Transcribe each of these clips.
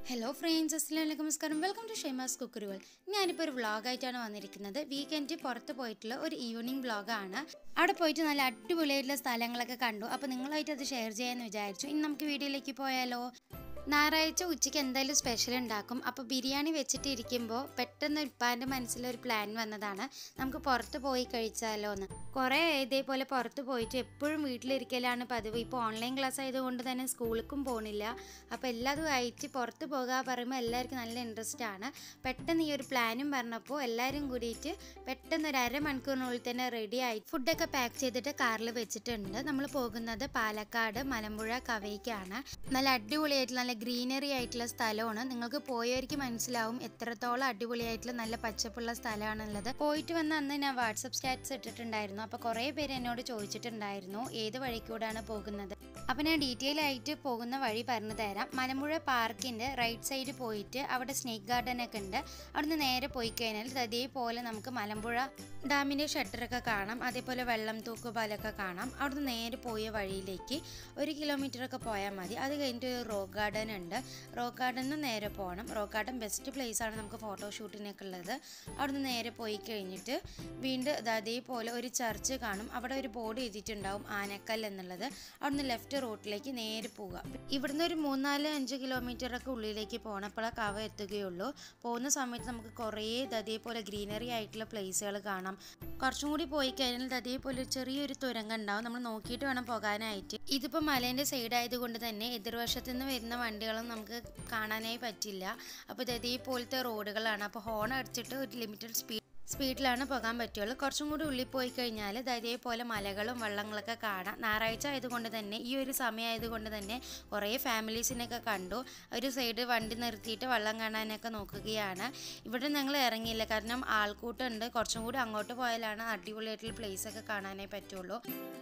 hello friends അസ്സലാമലൈക്കും നമസ്കാരം welcome to ഷെയ്മാസ് കുക്കറുകൾ ഞാനിപ്പോൾ ഒരു വ്ളോഗായിട്ടാണ് വന്നിരിക്കുന്നത് വീക്കെൻഡ് പുറത്ത് പോയിട്ടുള്ള ഒരു ഈവനിങ് വ്ളോഗാണ് അവിടെ പോയിട്ട് നല്ല അടിപൊളിയായിട്ടുള്ള സ്ഥലങ്ങളൊക്കെ കണ്ടു അപ്പോൾ നിങ്ങളായിട്ട് അത് ഷെയർ ചെയ്യാമെന്ന് വിചാരിച്ചു ഇനി നമുക്ക് വീഡിയോയിലേക്ക് പോയാലോ ഞായറാഴ്ച ഉച്ചയ്ക്ക് എന്തായാലും സ്പെഷ്യൽ ഉണ്ടാക്കും അപ്പോൾ ബിരിയാണി വെച്ചിട്ട് ഇരിക്കുമ്പോൾ പെട്ടെന്ന് ഉപ്പാൻ്റെ മനസ്സിലൊരു പ്ലാൻ വന്നതാണ് നമുക്ക് പുറത്ത് പോയി കഴിച്ചാലോ എന്ന് കുറേ ഇതേപോലെ പുറത്ത് പോയിട്ട് എപ്പോഴും വീട്ടിലിരിക്കലാണ് പതിവ് ഇപ്പോൾ ഓൺലൈൻ ക്ലാസ് ആയതുകൊണ്ട് തന്നെ സ്കൂളിലേക്കും പോകണില്ല അപ്പോൾ എല്ലാതും ആയിട്ട് പുറത്ത് പോകുക പറയുമ്പോൾ എല്ലാവർക്കും നല്ല ഇൻട്രസ്റ്റ് ആണ് പെട്ടെന്ന് ഈ ഒരു പ്ലാനും പറഞ്ഞപ്പോൾ എല്ലാവരും കൂടിയിട്ട് പെട്ടെന്ന് ഒരു അരമണിക്കൂറിനുള്ളിൽ തന്നെ റെഡി ആയി ഫുഡൊക്കെ പാക്ക് ചെയ്തിട്ട് കാറിൽ വെച്ചിട്ടുണ്ട് നമ്മൾ പോകുന്നത് പാലക്കാട് മലമ്പുഴ കവയ്ക്കാണ് നല്ല അടിപൊളിയായിട്ടുള്ള നല്ല ഗ്രീനറി ആയിട്ടുള്ള സ്ഥലമാണ് നിങ്ങൾക്ക് പോയവർക്ക് മനസ്സിലാവും എത്രത്തോളം അടിപൊളിയായിട്ടുള്ള നല്ല പച്ചപ്പുള്ള സ്ഥലമാണുള്ളത് പോയിട്ട് വന്ന അന്ന് ഞാൻ വാട്സപ്പ് സ്റ്റാറ്റസ് ഇട്ടിട്ടുണ്ടായിരുന്നു അപ്പോൾ കുറേ പേര് എന്നോട് ചോദിച്ചിട്ടുണ്ടായിരുന്നു ഏത് വഴിക്കൂടാണ് പോകുന്നത് അപ്പോൾ ഞാൻ ഡീറ്റെയിൽ ആയിട്ട് പോകുന്ന വഴി പറഞ്ഞു തരാം മലമ്പുഴ പാർക്കിൻ്റെ റൈറ്റ് സൈഡ് പോയിട്ട് അവിടെ സ്നേക്ക് ഗാർഡൻ ഒക്കെ ഉണ്ട് അവിടുന്ന് നേരെ പോയി കഴിഞ്ഞാൽ അതേപോലെ നമുക്ക് മലമ്പുഴ ഡാമിൻ്റെ ഷട്ടറൊക്കെ കാണാം അതേപോലെ വെള്ളം തൂക്കുപാലൊക്കെ കാണാം അവിടുന്ന് നേരെ പോയ വഴിയിലേക്ക് ഒരു കിലോമീറ്റർ ഒക്കെ പോയാൽ മതി അത് കഴിഞ്ഞിട്ട് ഒരു റോക്ക് ഗാർഡൻ ഉണ്ട് റോക്ക് ഗാർഡനിൽ നേരെ പോകണം റോക്ക് ഗാർഡൻ ബെസ്റ്റ് പ്ലേസ് ആണ് നമുക്ക് ഫോട്ടോഷൂട്ടിനൊക്കെ ഉള്ളത് അവിടുന്ന് നേരെ പോയി കഴിഞ്ഞിട്ട് വീണ്ടും ഇത് അതേപോലെ ഒരു ചർച്ച് കാണും അവിടെ ഒരു ബോർഡ് എഴുതിയിട്ടുണ്ടാവും ആനക്കൽ എന്നുള്ളത് അവിടുന്ന് ലെഫ്റ്റ് റോട്ടിലേക്ക് നേരെ പോവുക ഇവിടുന്ന് ഒരു മൂന്നാല് അഞ്ച് കിലോമീറ്റർ ഒക്കെ ഉള്ളിലേക്ക് പോകണം അപ്പോൾ കവ എത്തുകയുള്ളൂ പോകുന്ന സമയത്ത് നമുക്ക് കുറേ ഇത് അതേപോലെ ഗ്രീനറി ആയിട്ടുള്ള പ്ലേസുകൾ കാണാം കുറച്ചും കൂടി പോയി കഴിഞ്ഞാൽ ഇത് അതേപോലെ ഒരു ചെറിയൊരു തുരങ്കം ഉണ്ടാവും നമ്മൾ നോക്കിയിട്ട് വേണം പോകാനായിട്ട് ഇതിപ്പോൾ മലേൻ്റെ സൈഡ് ആയതുകൊണ്ട് തന്നെ എതിർവശത്തു നിന്ന് വരുന്ന വണ്ടികളും നമുക്ക് കാണാനായി പറ്റില്ല അപ്പോൾ ഇത് അതേപോലത്തെ റോഡുകളാണ് അപ്പോൾ ഹോൺ അടിച്ചിട്ട് ഒരു ലിമിറ്റഡ് സ്പീഡ് സ്പീഡിലാണ് പോകാൻ പറ്റുള്ളൂ കുറച്ചും കൂടി ഉള്ളിൽ പോയി കഴിഞ്ഞാൽ ഇത് അതേപോലെ മലകളും വെള്ളങ്ങളൊക്കെ കാണാം ഞായറാഴ്ച ആയതുകൊണ്ട് തന്നെ ഈ ഒരു സമയമായതുകൊണ്ട് തന്നെ കുറേ ഫാമിലീസിനൊക്കെ കണ്ടു ഒരു സൈഡ് വണ്ടി നിർത്തിയിട്ട് വെള്ളം കാണാനൊക്കെ നോക്കുകയാണ് ഇവിടെ ഞങ്ങൾ ഇറങ്ങിയില്ല കാരണം ആൾക്കൂട്ടമുണ്ട് കുറച്ചും കൂടി അങ്ങോട്ട് പോയാലാണ് അടിപൊളിയായിട്ടുള്ള പ്ലേസ് ഒക്കെ കാണാനേ പറ്റുള്ളൂ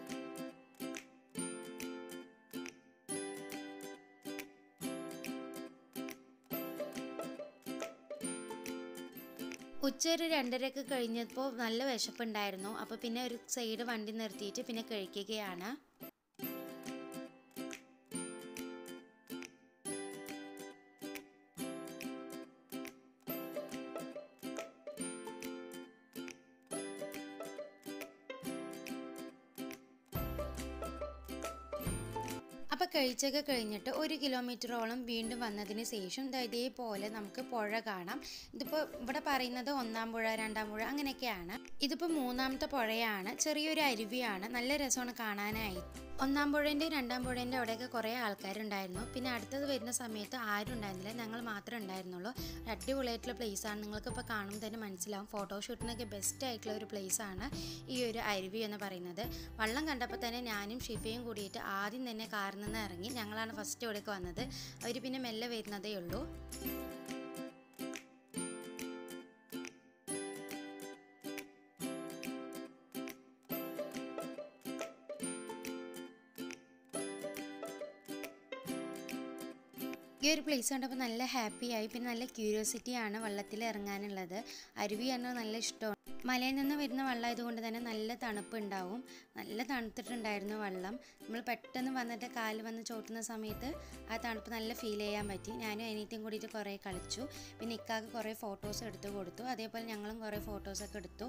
ഉച്ച ഒരു രണ്ടരയൊക്കെ കഴിഞ്ഞപ്പോൾ നല്ല വിശപ്പുണ്ടായിരുന്നു അപ്പോൾ പിന്നെ ഒരു സൈഡ് വണ്ടി നിർത്തിയിട്ട് പിന്നെ കഴിക്കുകയാണ് അപ്പോൾ കഴിച്ചൊക്കെ കഴിഞ്ഞിട്ട് ഒരു കിലോമീറ്ററോളം വീണ്ടും വന്നതിന് ശേഷം ദാ ഇതേപോലെ നമുക്ക് പുഴ കാണാം ഇതിപ്പോൾ ഇവിടെ പറയുന്നത് ഒന്നാം പുഴ രണ്ടാം പുഴ അങ്ങനെയൊക്കെയാണ് ഇതിപ്പോൾ മൂന്നാമത്തെ പുഴയാണ് ചെറിയൊരു അരുവിയാണ് നല്ല രസമാണ് കാണാനായി ഒന്നാം പുഴേൻ്റെ രണ്ടാം പുഴേൻ്റെ അവിടെയൊക്കെ കുറേ ആൾക്കാരുണ്ടായിരുന്നു പിന്നെ അടുത്തത് വരുന്ന സമയത്ത് ആരും ഉണ്ടായിരുന്നില്ല ഞങ്ങൾ മാത്രമേ ഉണ്ടായിരുന്നുള്ളൂ ഒരു അടിപൊളിയായിട്ടുള്ള പ്ലേസാണ് നിങ്ങൾക്കിപ്പോൾ കാണുമ്പോൾ തന്നെ മനസ്സിലാവും ഫോട്ടോഷൂട്ടിനൊക്കെ ബെസ്റ്റ് ആയിട്ടുള്ള ഒരു പ്ലേസാണ് ഈ ഒരു അരുവി എന്ന് പറയുന്നത് വള്ളം കണ്ടപ്പോൾ തന്നെ ഞാനും ഷിഫയും കൂടിയിട്ട് ആദ്യം തന്നെ കാറിൽ നിന്ന് ഇറങ്ങി ഞങ്ങളാണ് ഫസ്റ്റ് ഇവിടേക്ക് വന്നത് അവർ പിന്നെ മെല്ലെ വരുന്നതേ ഉള്ളൂ ഈ ഒരു പ്ലേസ് കണ്ടപ്പോൾ നല്ല ഹാപ്പി ആയി പിന്നെ നല്ല ക്യൂരിയോസിറ്റി ആണ് വെള്ളത്തിൽ ഇറങ്ങാനുള്ളത് അരുവി പറഞ്ഞാൽ നല്ല ഇഷ്ടമാണ് മലയിൽ നിന്ന് വരുന്ന വെള്ളം ആയതുകൊണ്ട് തന്നെ നല്ല തണുപ്പ് ഉണ്ടാവും നല്ല തണുത്തിട്ടുണ്ടായിരുന്നു വെള്ളം നമ്മൾ പെട്ടെന്ന് വന്നിട്ട് കാല് വന്ന് ചോട്ടുന്ന സമയത്ത് ആ തണുപ്പ് നല്ല ഫീൽ ചെയ്യാൻ പറ്റി ഞാനും അനിയത്തിയും കൂടിയിട്ട് കുറേ കളിച്ചു പിന്നെ ഇക്കാക്ക് കുറേ ഫോട്ടോസ് എടുത്തു കൊടുത്തു അതേപോലെ ഞങ്ങളും കുറേ ഫോട്ടോസൊക്കെ എടുത്തു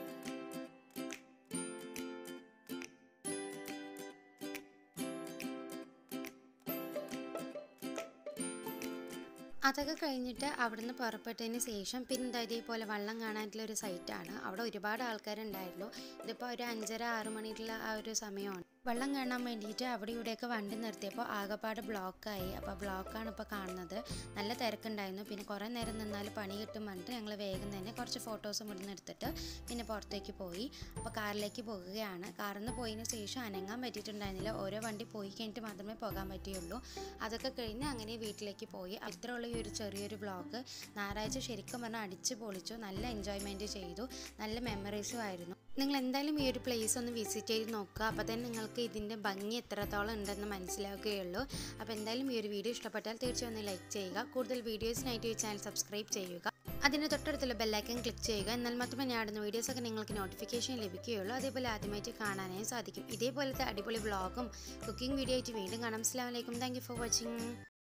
അതൊക്കെ കഴിഞ്ഞിട്ട് അവിടുന്ന് പുറപ്പെട്ടതിന് ശേഷം പിന്നെ ഇതേപോലെ വള്ളം കാണാനായിട്ടുള്ള ഒരു സൈറ്റാണ് അവിടെ ഒരുപാട് ആൾക്കാരുണ്ടായിരുന്നു ഇതിപ്പോൾ ഒരു അഞ്ചര ആറ് മണിക്കുള്ള ആ ഒരു സമയമാണ് വെള്ളം കാണാൻ വേണ്ടിയിട്ട് അവിടെ ഇവിടെയൊക്കെ വണ്ടി നിർത്തിയപ്പോൾ ആകെപ്പാട് ബ്ലോക്കായി അപ്പോൾ ബ്ലോക്കാണ് ഇപ്പോൾ കാണുന്നത് നല്ല തിരക്കുണ്ടായിരുന്നു പിന്നെ കുറേ നേരം നിന്നാൽ പണി കിട്ടും പറഞ്ഞിട്ട് ഞങ്ങൾ വേഗം തന്നെ കുറച്ച് ഫോട്ടോസും ഇവിടുന്ന് എടുത്തിട്ട് പിന്നെ പുറത്തേക്ക് പോയി അപ്പോൾ കാറിലേക്ക് പോകുകയാണ് കാറിൽ നിന്ന് പോയതിന് ശേഷം അനങ്ങാൻ പറ്റിയിട്ടുണ്ടായിരുന്നില്ല ഓരോ വണ്ടി പോയി കഴിഞ്ഞിട്ട് മാത്രമേ പോകാൻ പറ്റുകയുള്ളൂ അതൊക്കെ കഴിഞ്ഞ് അങ്ങനെ വീട്ടിലേക്ക് പോയി അത്രയുള്ള ഈ ഒരു ചെറിയൊരു വ്ളോഗ് ഞായറാഴ്ച ശരിക്കും പറഞ്ഞാൽ അടിച്ച് പൊളിച്ചു നല്ല എൻജോയ്മെൻറ്റ് ചെയ്തു നല്ല മെമ്മറീസും ആയിരുന്നു നിങ്ങൾ എന്തായാലും ഈ ഒരു പ്ലേസ് ഒന്ന് വിസിറ്റ് ചെയ്ത് നോക്കുക അപ്പോൾ തന്നെ നിങ്ങൾക്ക് ഇതിൻ്റെ ഭംഗി എത്രത്തോളം ഉണ്ടെന്ന് മനസ്സിലാക്കുകയുള്ളൂ അപ്പോൾ എന്തായാലും ഈ ഒരു വീഡിയോ ഇഷ്ടപ്പെട്ടാൽ തീർച്ചയായും ഒന്ന് ലൈക്ക് ചെയ്യുക കൂടുതൽ വീഡിയോസിനായിട്ട് ഈ ചാനൽ സബ്സ്ക്രൈബ് ചെയ്യുക അതിന് തൊട്ടടുത്തുള്ള ബെല്ലൈക്കൻ ക്ലിക്ക് ചെയ്യുക എന്നാൽ മാത്രമേ ഞാൻ ഇടുന്ന വീഡിയോസൊക്കെ നിങ്ങൾക്ക് നോട്ടിഫിക്കേഷൻ ലഭിക്കുകയുള്ളൂ അതേപോലെ ആദ്യമായിട്ട് കാണാനായി സാധിക്കും ഇതേപോലത്തെ അടിപൊളി വ്ളോഗും കുക്കിംഗ് വീഡിയോ ആയിട്ട് വീണ്ടും കാണാം അസ്സാം വലൈക്കും താങ്ക് യു ഫോർ വാച്ചിങ്